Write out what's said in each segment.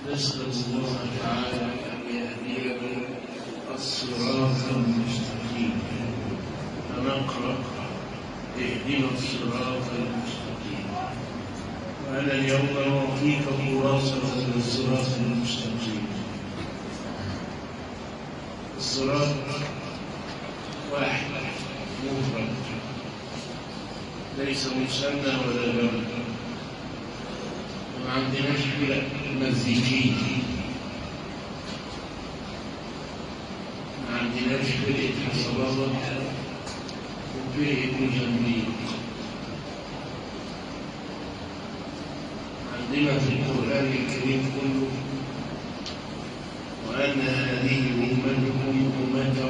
نسأل الله تعالى أن يهدينا الصراط المستقيم فنقرأ اهدنا الصراط المستقيم وأنا اليوم أعطيك خلاصة للصراط المستقيم الصراط واحد مفرد ليس مثنى ولا جمع ما عندناش فرق مزيكية ما عندناش فرقة حصلات وفرقة مجمعين عندنا في القرآن الكريم كله وأن هذه أمتكم أمة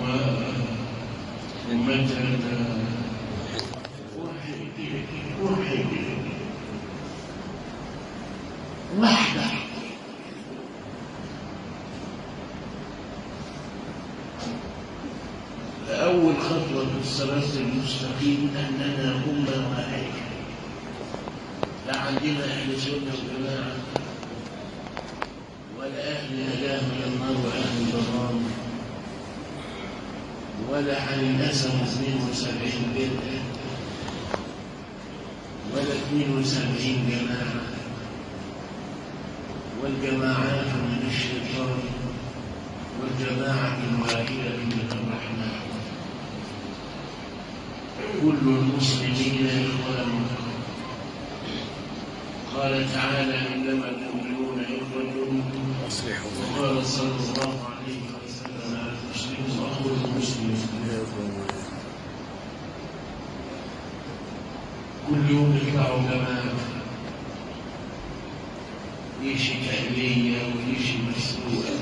أمة واحد واحدة أول خطوة في الصراط المستقيم أننا أمة واحدة لا عندنا أهل سنة وجماعة ولا أهل نجاة من النار وأهل ضلال ولا هننقسم 72 بدعة ولا 72 جماعة والجماعات من الشيطان والجماعة الواحدة من الرحمن كل المسلمين إخوان قال تعالى إنما المؤمنون إخوة وقال صلى الله عليه وسلم المسلم أخو المسلم كل يوم يطلعوا جماعة يشي تألية ويشي مسؤولة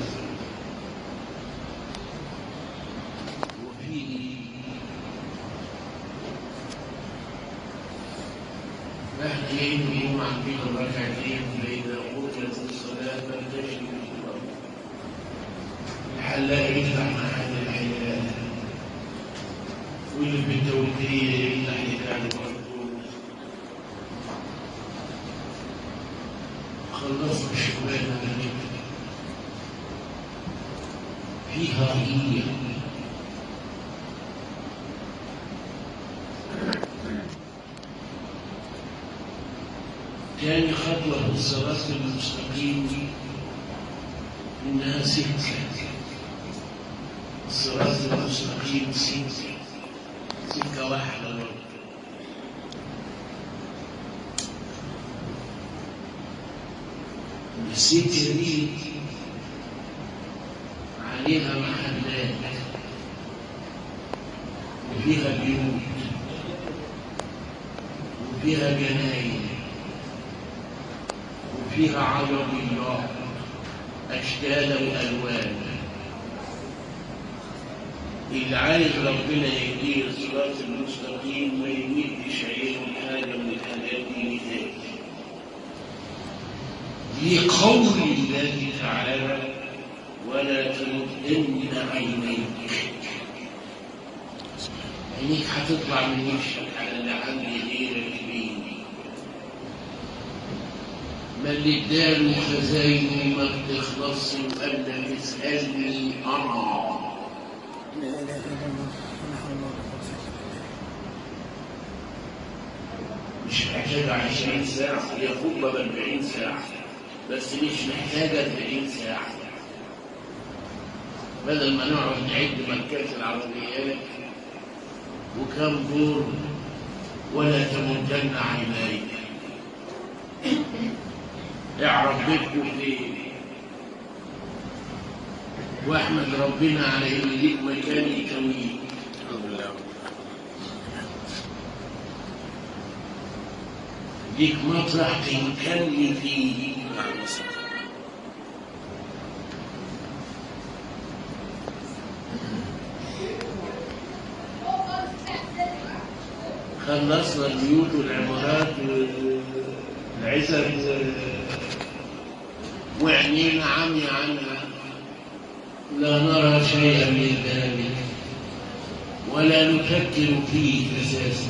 وفي نحن يوم عندنا ركعتين فإذا قتلت الصلاة فانتشروا في الأرض الحلاق يفتح محل الحلال واللي بالتوكيل يفتح يدعي خلصنا الشغلانة فيها هي تاني خطوة في الصراط المستقيم إنها ستة الصراط المستقيم ستة سكة واحدة برضه الستة دي عليها محلات وفيها بيوت وفيها جناين وفيها عربيات أشكال وألوان اللي عايز ربنا يهديه الصراط المستقيم ما يمدش عينه حاجة من الحاجات دي لذاته لقول الله تعالى ولا تمدن عينيك عينيك هتطلع من وشك على اللي عندي غيرك بيني ما اللي اداله خزاينه ما بتخلصش وقال لك اسالني انا لا اله الا الله نحو الله مش محتاجة عشرين ساعة هي خطبة بأربعين ساعة بس مش محتاجة أربعين ساعة بدل ما نقعد نعد ماركات العربيات وكم دور ولا تمدن عينيك اعرف بيتكم فين واحمد ربنا على ان ليك مكان يكويك ليك مطرح تنكمل فيه خلصنا البيوت والعمارات والعزب وعينينا عمي عنها لا نرى شيئا من ذلك ولا نفكر فيه اساسا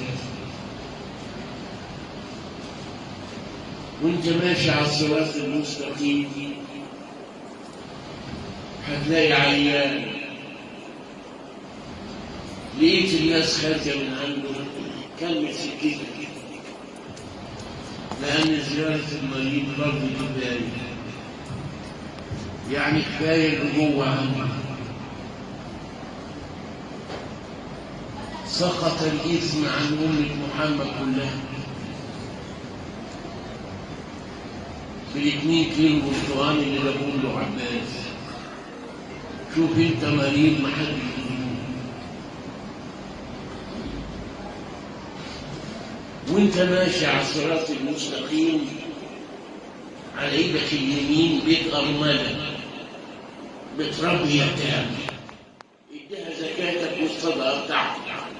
وانت ماشي على الصراط المستقيم هتلاقي عيان لقيت الناس خارجة من عنده كلمة سكتة لأن زيارة المريض فرض كفاية يعني كفاية الرجوع عنه سقط الإثم عن أمة محمد كلها بالاثنين كيلو برتقال اللي جابوه له عباس شوف انت مريض ما حد يجيبه وانت ماشي على الصراط المستقيم على ايدك اليمين بيت ارمله بتربي يتامى اديها زكاتك والصدقه بتاعتك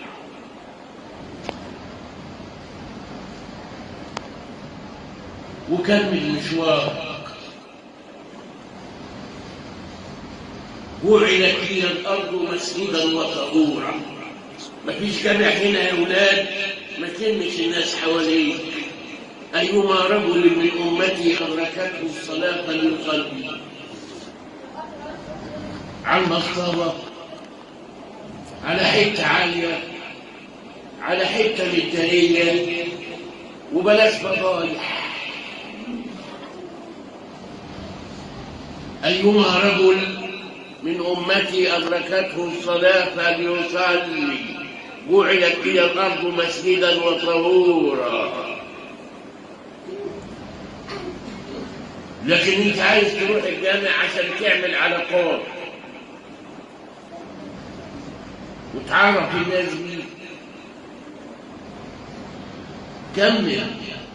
وكمل مشوارك جعلت لي الارض مسجدا وطهورا مفيش جامع هنا يا اولاد ما تلمش الناس حواليك ايما رجل من امتي ادركته الصلاه فليصلي على المصطبه على حته عاليه على حته مداريه وبلاش فضايح أيما رجل من أمتي أدركته الصلاة فليصلي جعلت لي الأرض مسجدا وطهورا لكن أنت عايز تروح الجامع عشان تعمل علاقات وتعرف الناس بيك كمل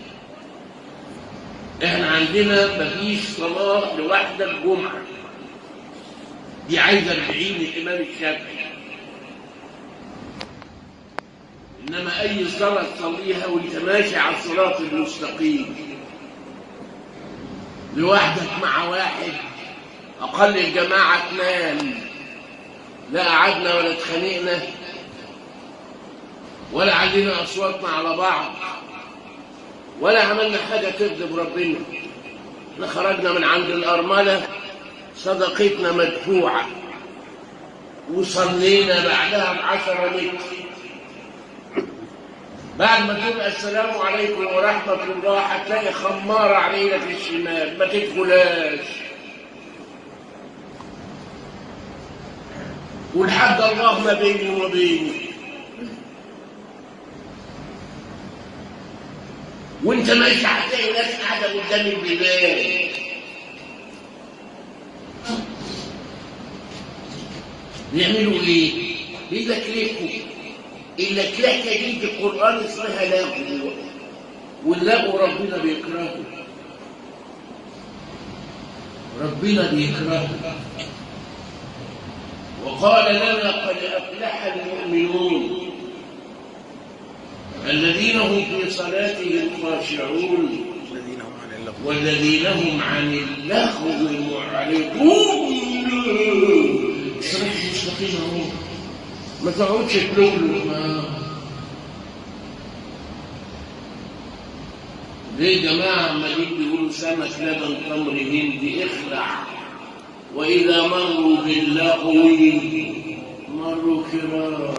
احنا عندنا مفيش صلاة لوحدة الجمعة دي عايزة البعيد الإمام الشافعي إنما أي صلاة تصليها وأنت ماشي على الصراط المستقيم لوحدك مع واحد أقل الجماعة اثنان لا قعدنا ولا اتخانقنا ولا علينا أصواتنا على بعض ولا عملنا حاجة تغضب ربنا احنا خرجنا من عند الأرملة صدقتنا مدفوعة وصلينا بعدها بعشرة متر بعد ما تبقى السلام عليكم ورحمة الله هتلاقي خمارة علينا في الشمال ما تدخلاش والحد الله ما بيني وبيني وانت ماشي هتلاقي ناس قاعده قدام البيبان بيعملوا ايه؟ بيلكلكوا اللكلكه دي في القران اسمها لغو واللغو ربنا بيكرهه ربنا بيكرهه وقال لنا قد افلح المؤمنون الذين هم في صلاتهم خاشعون الذين هم عن اللغو والذين هم عن اللغو معرضون صراط مستقيم اهو ما تقعدش تلوله ما ليه يا جماعه عمالين بيقولوا سمك لبن تمر هندي اخلع واذا مروا باللغو مروا كرام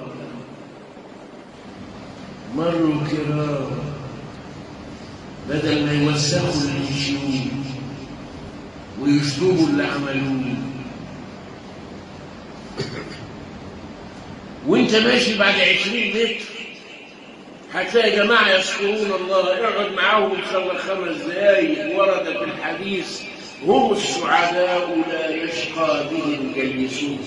مروا كرام بدل ما يوسخوا اللي يمشيوه ويشتموا اللي عملوه وانت ماشي بعد عشرين متر هتلاقي جماعة يذكرون الله اقعد معاهم ان شاء الله خمس دقايق ورد في الحديث هم السعداء لا يشقى بهم جلسون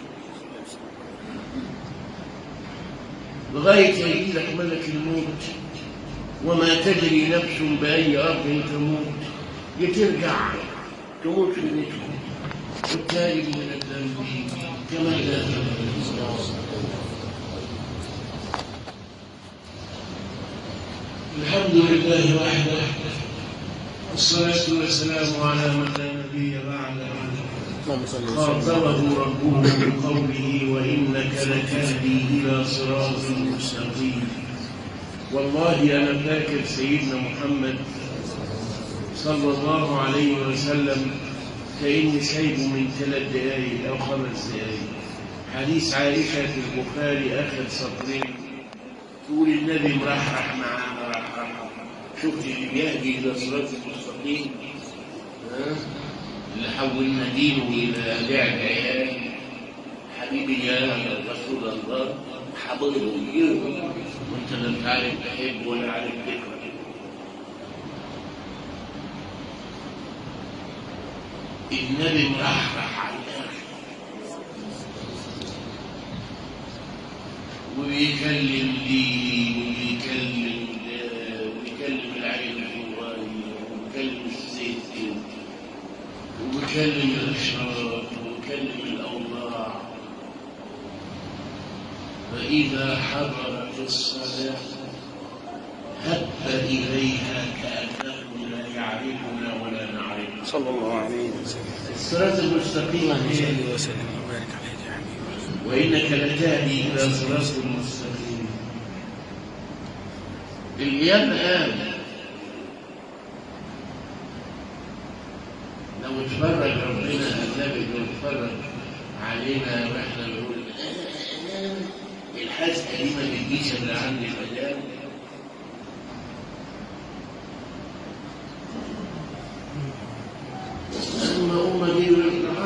لغاية يجي لك ملك الموت وما تدري نفس بأي أرض تموت يترجع تموت في بيتكم والتالي من الذنب كما لا الحمد لله وحده والصلاة والسلام على من لا نبي بعده اللهم صل وسلم خاطبه ربه بقوله وإنك لتهدي إلى صراط مستقيم والله أنا فاكر سيدنا محمد صلى الله عليه وسلم كأني سايبه من ثلاث دقايق أو خمس دقايق حديث عائشة في البخاري آخر سطرين تقول النبي مرحرح معانا مرحرح شفت اللي بيهدي إلى صراط المستقيم ها؟ اللي حولنا دينه إلى لعب عيال حبيبي يا رسول الله حضره يوم وانت لم تعرف تحب ولا عارف تكره النبي مرحرح على الآخر وبيكلم دي وبيكلم ده وبيكلم العين الصغير وبيكلم الست وبيكلم الأشراف وبيكلم الأوضاع فإذا حضرت الصلاة هب إليها كأنه لا يعرفنا ولا نعرفه صلى الله عليه وسلم الصراط المستقيم اللهم هي صل وسلم وبارك عليه يا حبيبي وإنك لتهدي إلى صراط المستقيم الأيام قام لو اتفرج ربنا النبي لو اتفرج علينا واحنا بنقول الحاسة دي ما تجيش اللي عندي الأيام أما أمة دي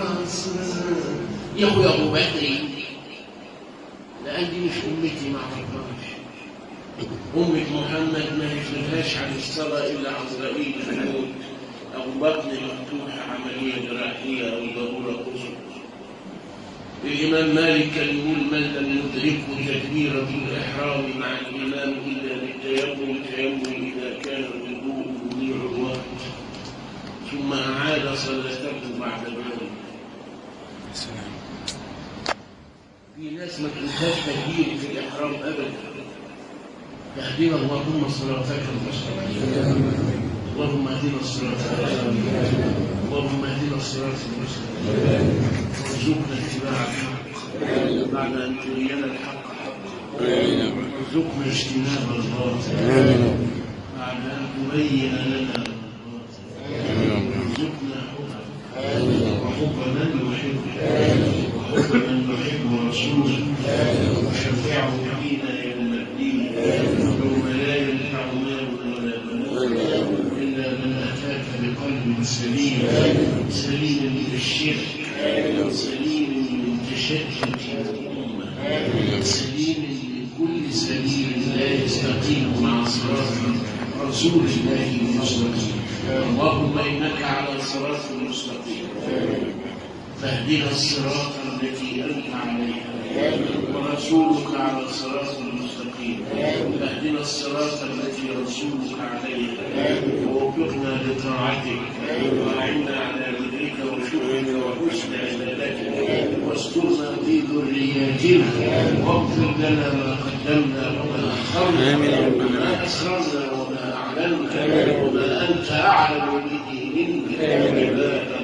يا أخويا أبو بكر لأن دي مش أمتي ما أعرفهاش أمة محمد ما يفرقهاش عن الصلاة إلا عزرائيل الموت أو بطن مفتوحة عملية جراحية أو ضرورة قصر الإمام مالك كان يقول من لم يدركه تكبيرة الإحرام مع الإمام إلا بالتيمم التيمم إذا كان الوضوء مضيع الوقت ثم أعاد صلاته بعد ذلك السلام في ناس ما تنساش تكبير في الإحرام أبدا تهدينا اللهم صلاتك المستقيم اللهم اهدنا الصراط المستقيم اللهم اهدنا الصراط المستقيم وارزقنا اتباع الحق بعد ان ترينا الحق حقا وارزقنا اجتناب الباطل بعد ان تبين لنا الباطل وارزقنا حبك وحب من يحبك وحب من يحب رسولك وشفعه فينا يوم الدين يوم لا ينفع مال ولا بنون الا من اتاك بقلب سليم سليم من الشرك سليم من تشتت الامه سليم من كل سبيل لا يستقيم مع صراط رسول الله المستقيم اللهم انك على صراط مستقيم فاهدنا الصراط التي انت عليها ورسولك على الصراط المستقيم فاهدنا الصراط التي رسولك عليها ووفقنا لطاعتك واعنا على ذكرك وشكرك وحسن عبادتك واسترنا في ذرياتنا واغفر لنا ما قدمنا وما اخرنا وما اسررنا وما اعلنا وما انت اعلم به منا عباد